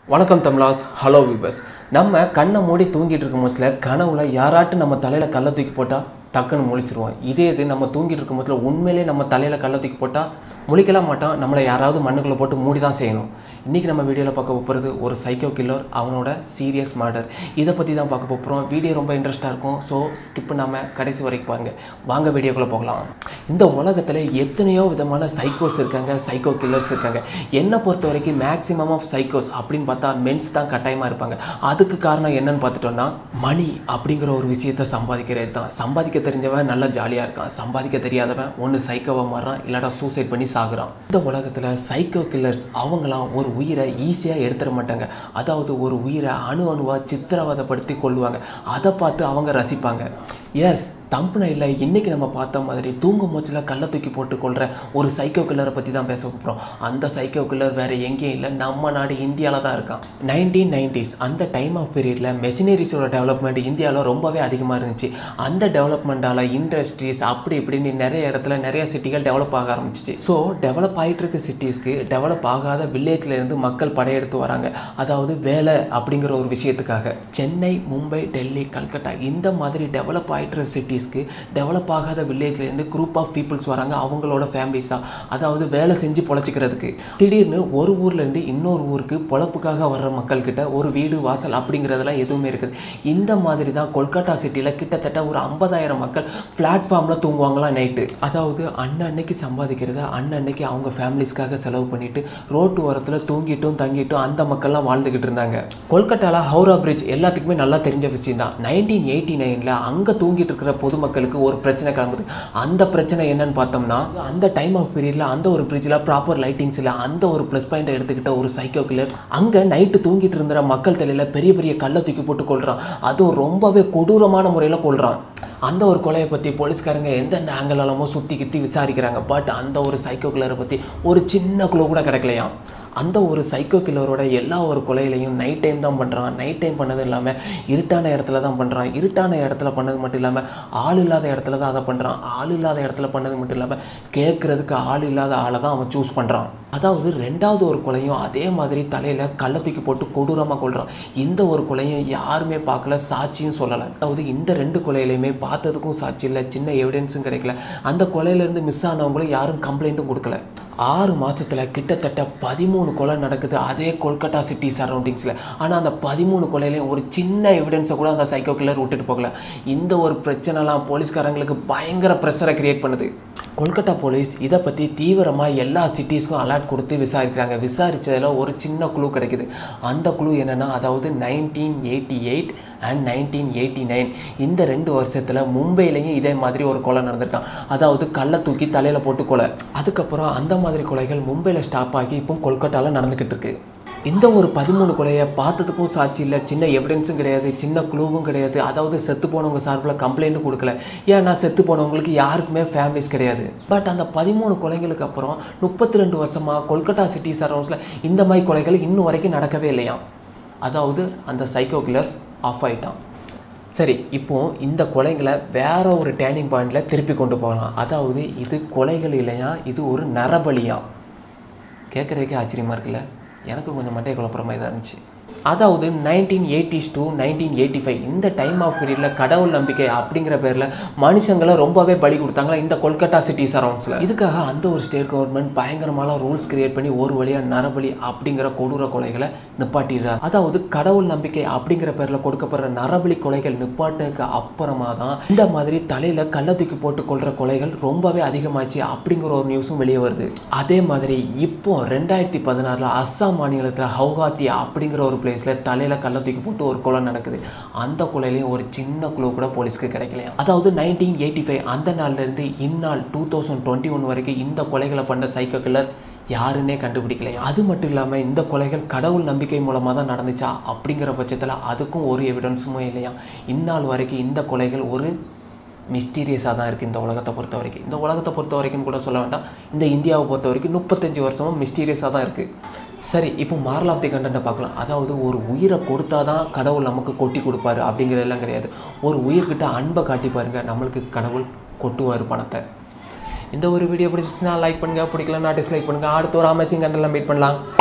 வணக்கம் தமிழாஸ் ஹலோ விபஸ் நம்ம கண்ணை மூடி தூங்கிட்டு இருக்கும் போதுல கனவுல யாராட்டும் நம்ம தலையில் கல்லை தூக்கி போட்டால் டக்குன்னு முழிச்சிருவோம் இதே இது நம்ம தூங்கிட்டு இருக்கும் போதுல உண்மையிலே நம்ம தலையில் கல்லை தூக்கி போட்டால் முழிக்கலாம் மாட்டோம் நம்மளை யாராவது மண்ணுக்குள்ளே போட்டு மூடி தான் செய்யணும் இன்றைக்கி நம்ம வீடியோவில் பார்க்க போகிறது ஒரு சைக்கோ கில்லர் அவனோட சீரியஸ் மர்டர் இதை பற்றி தான் பார்க்க போகிறோம் வீடியோ ரொம்ப இன்ட்ரெஸ்ட்டாக இருக்கும் ஸோ ஸ்கிப் பண்ணாமல் கடைசி வரைக்கும் பாருங்க வாங்க வீடியோக்குள்ளே போகலாம் இந்த உலகத்தில் எத்தனையோ விதமான சைக்கோஸ் இருக்காங்க சைக்கோ கில்லர்ஸ் இருக்காங்க என்னை பொறுத்த வரைக்கும் மேக்ஸிமம் ஆஃப் சைக்கோஸ் அப்படின்னு பார்த்தா மென்ஸ் தான் கட்டாயமாக இருப்பாங்க அதுக்கு காரணம் என்னன்னு பார்த்துட்டோம்னா மணி அப்படிங்கிற ஒரு விஷயத்தை சம்பாதிக்கிறது தான் சம்பாதிக்க தெரிஞ்சவன் நல்லா ஜாலியாக இருக்கான் சம்பாதிக்க தெரியாதவன் ஒன்று சைக்கோவாக மாறுறான் இல்லாட்டா சூசைட் பண்ணி சாகுறான் இந்த உலகத்தில் சைக்கோ கில்லர்ஸ் அவங்களாம் ஒரு உயிரை ஈஸியாக எடுத்துட மாட்டாங்க அதாவது ஒரு உயிரை அணு அணுவாக சித்திரவதைப்படுத்தி கொள்ளுவாங்க அதை பார்த்து அவங்க ரசிப்பாங்க எஸ் தம்புனையில் இன்றைக்கி நம்ம பார்த்த மாதிரி தூங்கும் மூச்சில் கல்லை தூக்கி போட்டு கொள்கிற ஒரு சைக்கோ கில்லரை பற்றி தான் பேச போகிறோம் அந்த சைக்கோ கில்லர் வேறு எங்கேயும் இல்லை நம்ம நாடு இந்தியாவில் தான் இருக்கான் நைன்டீன் நைன்டிஸ் அந்த டைம் ஆஃப் பீரியடில் மெஷினரிஸோட டெவலப்மெண்ட் இந்தியாவில் ரொம்பவே அதிகமாக இருந்துச்சு அந்த டெவலப்மெண்ட்டால் இண்டஸ்ட்ரீஸ் அப்படி இப்படின்னு நிறைய இடத்துல நிறைய சிட்டிகள் டெவலப் ஆக ஆரம்பிச்சிச்சு ஸோ டெவலப் ஆகிட்டு இருக்க சிட்டிஸ்க்கு டெவலப் ஆகாத வில்லேஜில் இருந்து மக்கள் படையெடுத்து வராங்க அதாவது வேலை அப்படிங்கிற ஒரு விஷயத்துக்காக சென்னை மும்பை டெல்லி கல்கட்டா இந்த மாதிரி டெவலப் ஆகிட்டு இருக்க சிட்டிஸ்க்கு டெவலப் ஆகாத வில்லேஜ்லேருந்து குரூப் ஆஃப் பீப்புள்ஸ் வராங்க அவங்களோட ஃபேமிலிஸாக அதாவது வேலை செஞ்சு பொழைச்சிக்கிறதுக்கு திடீர்னு ஒரு ஊர்லேருந்து இன்னொரு ஊருக்கு பொழப்புக்காக வர்ற மக்கள்கிட்ட ஒரு வீடு வாசல் அப்படிங்கிறதெல்லாம் எதுவுமே இருக்குது இந்த மாதிரி தான் கொல்கட்டா சிட்டியில் கிட்டத்தட்ட ஒரு ஐம்பதாயிரம் மக்கள் பிளாட்ஃபார்மில் தூங்குவாங்களாம் நைட்டு அதாவது அன்னன்னைக்கு சம்பாதிக்கிறத அன்னன்னைக்கு அவங்க ஃபேமிலிஸ்க்காக செலவு பண்ணிட்டு ரோட்டு ஓரத்தில் தூங்கிட்டும் தங்கிட்டும் அந்த மக்கள்லாம் வாழ்ந்துக்கிட்டு இருந்தாங்க கொல்கட்டாவில் ஹவுரா பிரிட்ஜ் எல்லாத்துக்குமே நல்லா தெரிஞ்ச விஷயம் தான் நைன்டீன் எயிட்டி நைனில் அங்கே தூங்கிட்டு இருக்கிற பொதுமக்களுக்கு ஒரு பிரச்சனை கிளம்புது அந்த பிரச்சனை என்னன்னு பார்த்தோம்னா அந்த டைம் ஆஃப் பீரியடில் அந்த ஒரு பிரிட்ஜில் ப்ராப்பர் லைட்டிங்ஸ் இல்லை அந்த ஒரு ப்ளஸ் பாயிண்ட் எடுத்துக்கிட்ட ஒரு சைக்கோ கில்லர் அங்கே நைட்டு தூங்கிட்டு இருந்த மக்கள் தலையில் பெரிய பெரிய கல்லை தூக்கி போட்டு கொள்கிறான் அதுவும் ரொம்பவே கொடூரமான முறையில் கொள்கிறான் அந்த ஒரு கொலையை பற்றி போலீஸ்காரங்க எந்தெந்த ஆங்கிளாலமோ சுற்றி கித்தி விசாரிக்கிறாங்க பட் அந்த ஒரு சைக்கோ கில்லரை பற்றி ஒரு சின்ன குழு கூட கிடைக்கலையாம் அந்த ஒரு சைக்கோ கில்லரோட எல்லா ஒரு கொலையிலையும் நைட் டைம் தான் பண்ணுறான் நைட் டைம் பண்ணது இல்லாமல் இருட்டான இடத்துல தான் பண்ணுறான் இருட்டான இடத்துல பண்ணது மட்டும் இல்லாமல் ஆள் இல்லாத இடத்துல தான் அதை பண்ணுறான் ஆள் இல்லாத இடத்துல பண்ணது மட்டும் இல்லாமல் கேட்குறதுக்கு ஆள் இல்லாத ஆளை தான் அவன் சூஸ் பண்ணுறான் அதாவது ரெண்டாவது ஒரு கொலையும் அதே மாதிரி தலையில் கல்லை தூக்கி போட்டு கொடூரமாக கொள்கிறான் இந்த ஒரு கொலையும் யாருமே பார்க்கல சாட்சியும் சொல்லலை அதாவது இந்த ரெண்டு கொலையிலையுமே பார்த்ததுக்கும் சாட்சி இல்லை சின்ன எவிடன்ஸும் கிடைக்கல அந்த கொலையிலேருந்து மிஸ் ஆனவங்களும் யாரும் கம்ப்ளைண்ட்டும் கொடுக்கல ஆறு மாதத்தில் கிட்டத்தட்ட பதிமூணு கொலை நடக்குது அதே கொல்கட்டா சிட்டி சரௌண்டிங்ஸில் ஆனால் அந்த பதிமூணு கொலையிலையும் ஒரு சின்ன எவிடன்ஸை கூட அந்த சைக்கோ கில்லர் விட்டுட்டு போகல இந்த ஒரு பிரச்சனைலாம் போலீஸ்காரங்களுக்கு பயங்கர ப்ரெஷரை கிரியேட் பண்ணுது கொல்கட்டா போலீஸ் இதை பற்றி தீவிரமாக எல்லா சிட்டிஸ்க்கும் அலர்ட் கொடுத்து விசாரிக்கிறாங்க விசாரித்ததில் ஒரு சின்ன குழு கிடைக்குது அந்த குழு என்னென்னா அதாவது nineteen eighty eight and nineteen eighty nine இந்த ரெண்டு வருஷத்தில் மும்பையிலையும் இதே மாதிரி ஒரு கொலை நடந்திருக்கான் அதாவது கல்லை தூக்கி தலையில் போட்டு கொலை அதுக்கப்புறம் அந்த மாதிரி கொலைகள் மும்பையில் ஸ்டாப் ஆகி இப்போ கொல்கட்டாவில் நடந்துக்கிட்டு இருக்கு இந்த ஒரு பதிமூணு கொலையை பார்த்ததுக்கும் சாட்சி இல்லை சின்ன எவிடன்ஸும் கிடையாது சின்ன குழுவும் கிடையாது அதாவது செத்து போனவங்க சார்பில் கம்ப்ளைண்ட்டும் கொடுக்கல ஏன்னா செத்து போனவங்களுக்கு யாருக்குமே ஃபேமிலிஸ் கிடையாது பட் அந்த பதிமூணு கொலைகளுக்கு அப்புறம் முப்பத்தி ரெண்டு வருஷமாக கொல்கட்டா சிட்டி சரௌண்ட்ஸில் இந்த மாதிரி கொலைகள் இன்னும் வரைக்கும் நடக்கவே இல்லையாம் அதாவது அந்த சைக்கோ கில்லர்ஸ் ஆஃப் ஆயிட்டான் சரி இப்போ இந்த கொலைகளை வேற ஒரு டேர்னிங் பாயிண்டில் திருப்பி கொண்டு போகலாம் அதாவது இது கொலைகள் இல்லையா இது ஒரு நரபலியா கேட்குறதுக்கே ஆச்சரியமாக இருக்குல்ல எனக்கு கொஞ்சம் மண்டை குழப்புற மாதிரி தான் இருந்துச்சு அதாவது nineteen eighties to nineteen eighty five இந்த டைம் ஆஃப் பீரியடில் கடவுள் நம்பிக்கை அப்படிங்கிற பேரில் மனுஷங்களை ரொம்பவே பலி கொடுத்தாங்களா இந்த கொல்கட்டா சிட்டி சரௌண்ட்ஸில் இதுக்காக அந்த ஒரு ஸ்டேட் கவர்மெண்ட் பயங்கரமான ரூல்ஸ் கிரியேட் பண்ணி ஒரு வழியாக நரபலி அப்படிங்கிற கொடூர கொலைகளை நிப்பாட்டிடுறார் அதாவது கடவுள் நம்பிக்கை அப்படிங்கிற பேரில் கொடுக்கப்படுற நரபலி கொலைகள் நிப்பாட்டுக்கு அப்புறமா தான் இந்த மாதிரி தலையில் கள்ள தூக்கி போட்டு கொள்கிற கொலைகள் ரொம்பவே அதிகமாச்சு அப்படிங்கிற ஒரு நியூஸும் வெளியே வருது அதே மாதிரி இப்போ ரெண்டாயிரத்தி பதினாறில் அஸ்ஸாம் மாநிலத்தில் ஹவுகாத்தி அப்படிங்கிற ஒரு பிளேஸில் தலையில் கல்லை தூக்கி போட்டு ஒரு கொலை நடக்குது அந்த கொலையிலையும் ஒரு சின்ன குழு கூட போலீஸ்க்கு கிடைக்கலையா அதாவது நைன்டீன் எயிட்டி ஃபைவ் அந்த நாள்லேருந்து இந்நாள் டூ தௌசண்ட் டுவெண்ட்டி ஒன் வரைக்கும் இந்த கொலைகளை பண்ண சைக்கோ கில்லர் யாருன்னே கண்டுபிடிக்கலையா அது மட்டும் இல்லாமல் இந்த கொலைகள் கடவுள் நம்பிக்கை மூலமாக தான் நடந்துச்சா அப்படிங்கிற பட்சத்தில் அதுக்கும் ஒரு எவிடன்ஸுமே இல்லையா இந்நாள் வரைக்கும் இந்த கொலைகள் ஒரு மிஸ்டீரியஸாக தான் இருக்குது இந்த உலகத்தை பொறுத்த வரைக்கும் இந்த உலகத்தை பொறுத்த வரைக்கும் கூட சொல்ல வேண்டாம் இந்த இந்தியாவை பொறுத்த வரைக்கும் முப்பத்தஞ்சு வருஷமும் மிஸ்டீரியஸாக தான் இருக்குது சரி இப்போ மாரல் ஆஃப் தி கண்டென்ட்டை பார்க்கலாம் அதாவது ஒரு உயிரை கொடுத்தா தான் கடவுள் நமக்கு கொட்டி கொடுப்பாரு அப்படிங்கிறதெல்லாம் கிடையாது ஒரு உயிர்கிட்ட அன்பை காட்டி பாருங்க நம்மளுக்கு கடவுள் கொட்டுவார் பணத்தை இந்த ஒரு வீடியோ பிடிச்சிச்சுன்னா லைக் பண்ணுங்கள் பிடிக்கலன்னா டிஸ்லைக் பண்ணுங்கள் அடுத்த ஒரு அமேசிங் கண்டெல்லாம் மீட் பண்ணலாம்